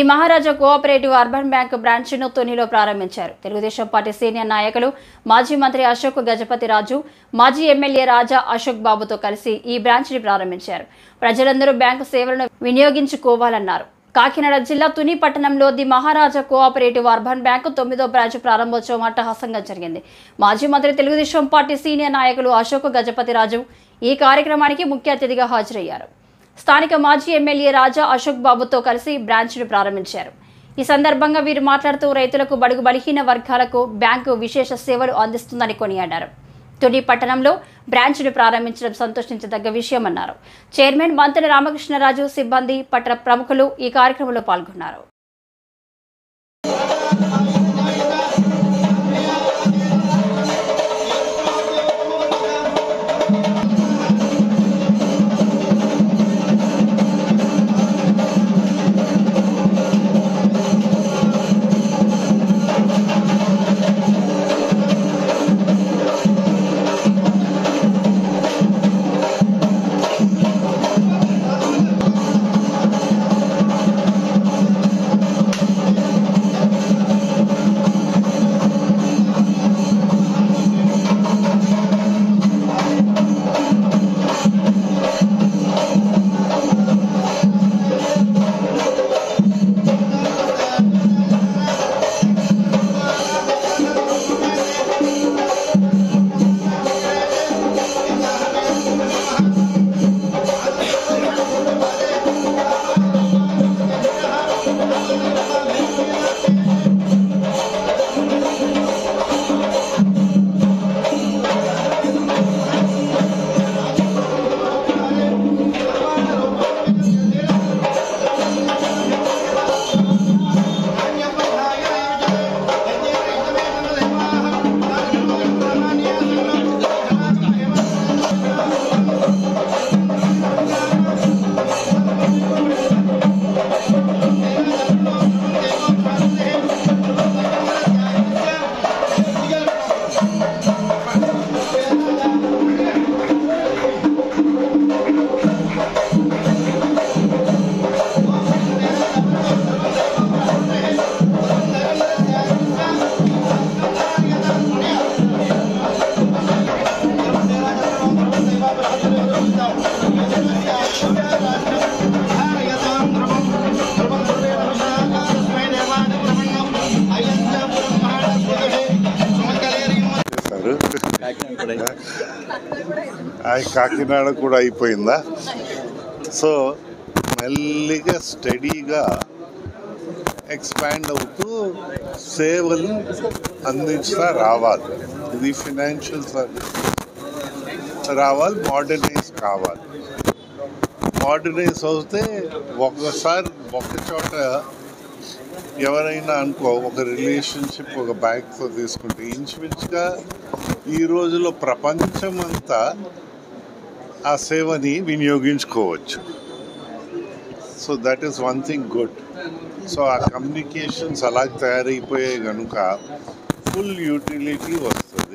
the Maharaja cooperative urban bank బ్రాంచ్ను తొనిలో ప్రారంభించారు తెలుగుదేశం పార్టీ సీనియర్ నాయకులు మాజీ మంత్రి అశోక్ గజపతి రాజు మాజీ ఎమ్మెల్యే రాజా అశోక్ బాబుతో కలిసి ఈ బ్రాంచ్ని ప్రారంభించారు ప్రజలందరూ బ్యాంకు సేవలను వినియోగించుకోవాలన్నారు కాకినాడ జిల్లా తుని పట్టణంలో the Maharaja cooperative urban bank తొమ్మిదో బ్రాంచ్ ప్రారంభోత్సవం అట్టహాసంగా జరిగింది మాజీ మంత్రి తెలుగుదేశం పార్టీ సీనియర్ నాయకులు అశోక్ గజపతి రాజు ఈ కార్యక్రమానికి ముఖ్య అతిథిగా హాజరయ్యారు స్థానిక మాజీ ఎమ్మెల్యే రాజా అశోక్ బాబుతో కలిసి బ్రాంచ్ను ప్రారంభించారు ఈ సందర్భంగా వీరు మాట్లాడుతూ రైతులకు బడుగు బలహీన వర్గాలకు బ్యాంకు విశేష సేవలు అందిస్తుందని కొనియాడారు తుని పట్టణంలో బ్రాంచ్ను ప్రారంభించడం సంతోషించదగ్గ విషయమన్నారు చైర్మన్ మంత్రి రామకృష్ణరాజు సిబ్బంది పట్టణ ప్రముఖులు ఈ కార్యక్రమంలో పాల్గొన్నారు చేశారు ఆ కాకినాడ కూడా అయిపోయిందా సో మెల్లిగా స్టడీగా ఎక్స్పాండ్ అవుతూ సేవలు అందించుతా రావాలి ఇది ఫినాన్షియల్ సర్వీస్ రావాలి మోడర్నైజ్ కావాలి మోడర్నైజ్ అవుతే ఒకసారి ఒక చోట ఎవరైనా అనుకో ఒక రిలేషన్షిప్ ఒక బ్యాంక్తో తీసుకుంటే ఇంచుమించుగా ఈ రోజులో ప్రపంచం అంతా ఆ సేవని వినియోగించుకోవచ్చు so that is one thing good so ఆ కమ్యూనికేషన్స్ అలా తయారైపోయాయి కనుక ఫుల్ యూటిలిటీ వస్తుంది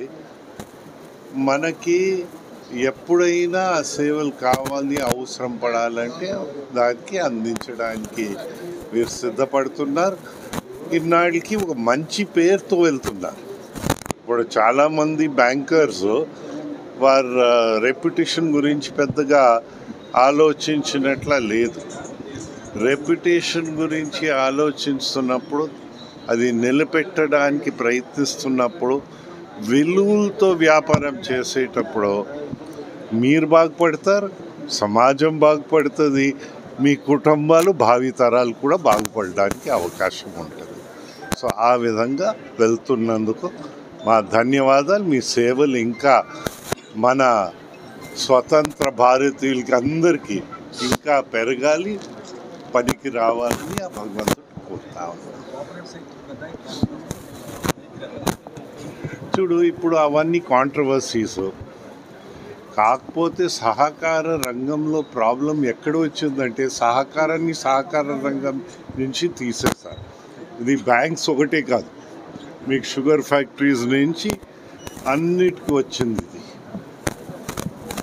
మనకి ఎప్పుడైనా ఆ సేవలు కావాలి అవసరం పడాలంటే దానికి అందించడానికి మీరు సిద్ధపడుతున్నారు ఇన్నాళ్ళకి ఒక మంచి పేరుతో వెళ్తున్నారు ఇప్పుడు చాలామంది బ్యాంకర్స్ వారి రెప్యుటేషన్ గురించి పెద్దగా ఆలోచించినట్ల లేదు రెప్యుటేషన్ గురించి ఆలోచిస్తున్నప్పుడు అది నిలబెట్టడానికి ప్రయత్నిస్తున్నప్పుడు విలువలతో వ్యాపారం చేసేటప్పుడు మీరు బాగుపడతారు సమాజం బాగుపడుతుంది మీ కుటుంబాలు భావితరాలు కూడా బాగుపడడానికి అవకాశం ఉంటుంది సో ఆ విధంగా వెళ్తున్నందుకు మా ధన్యవాదాలు మీ సేవలు ఇంకా మన స్వతంత్ర భారతీయులకి అందరికీ ఇంకా పెరగాలి పనికి రావాలని ఆ భగవంతుడు కోరుతా ఉన్నాను చూడు ఇప్పుడు అవన్నీ కాంట్రవర్సీస్ కాకపోతే సహకార రంగంలో ప్రాబ్లం ఎక్కడ వచ్చిందంటే సహకారాన్ని సహకార రంగం నుంచి తీసేస్తారు ఇది బ్యాంక్స్ ఒకటే కాదు మీకు షుగర్ ఫ్యాక్టరీస్ నుంచి అన్నిటికీ వచ్చింది ఇది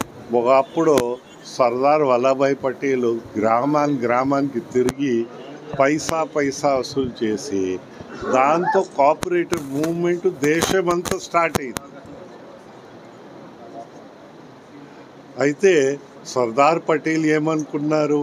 ఒకప్పుడు సర్దార్ వల్లభాయ్ పటేల్ గ్రామాన్ని గ్రామానికి తిరిగి పైసా పైసా వసూలు చేసి దాంతో కోఆపరేటివ్ మూవ్మెంట్ దేశమంతా స్టార్ట్ అయింది అయితే సర్దార్ పటేల్ ఏమనుకున్నారు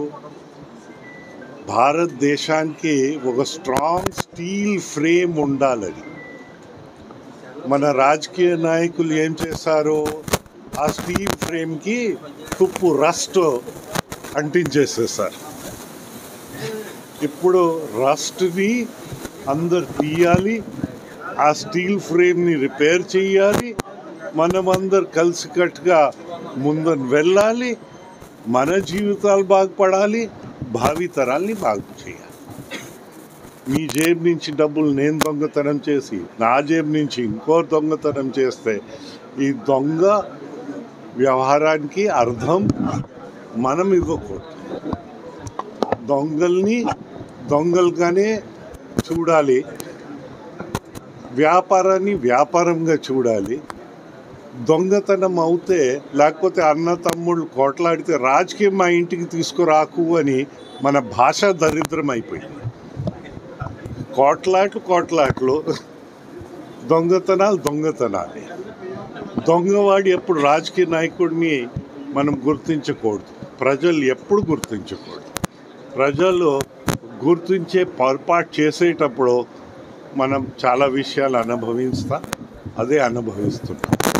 భారతదేశానికి ఒక స్ట్రాంగ్ స్టీల్ ఫ్రేమ్ ఉండాలని మన రాజకీయ నాయకులు ఏం చేశారు ఆ స్టీల్ ఫ్రేమ్కి తుప్పు రస్ట్ అంటించేసేసారు ఇప్పుడు రస్ట్ని అందరు తీయాలి ఆ స్టీల్ ఫ్రేమ్ని రిపేర్ చేయాలి మనమందరు కలిసికట్టుగా ముందు వెళ్ళాలి మన జీవితాలు బాగుపడాలి భావితరాల్ని బాగు చేయాలి మీ జేబు నుంచి డబ్బులు నేను దొంగతనం చేసి నా జేబు నుంచి ఇంకో దొంగతనం చేస్తే ఈ దొంగ వ్యవహారానికి అర్థం మనం ఇవ్వకూడదు దొంగల్ని దొంగలుగానే చూడాలి వ్యాపారాన్ని వ్యాపారంగా చూడాలి దొంగతనం అవుతే లేకపోతే అన్న తమ్ముళ్ళు కోట్లాడితే రాజకీయం మా ఇంటికి తీసుకురాకు అని మన భాష దరిద్రం అయిపోయింది కోట్లాట్లు కోట్లాట్లు దొంగతనాలు దొంగతనాలే దొంగవాడి ఎప్పుడు రాజకీయ నాయకుడిని మనం గుర్తించకూడదు ప్రజలు ఎప్పుడు గుర్తించకూడదు ప్రజలు గుర్తించే పొరపాటు చేసేటప్పుడు మనం చాలా విషయాలు అనుభవిస్తాం అదే అనుభవిస్తున్నాం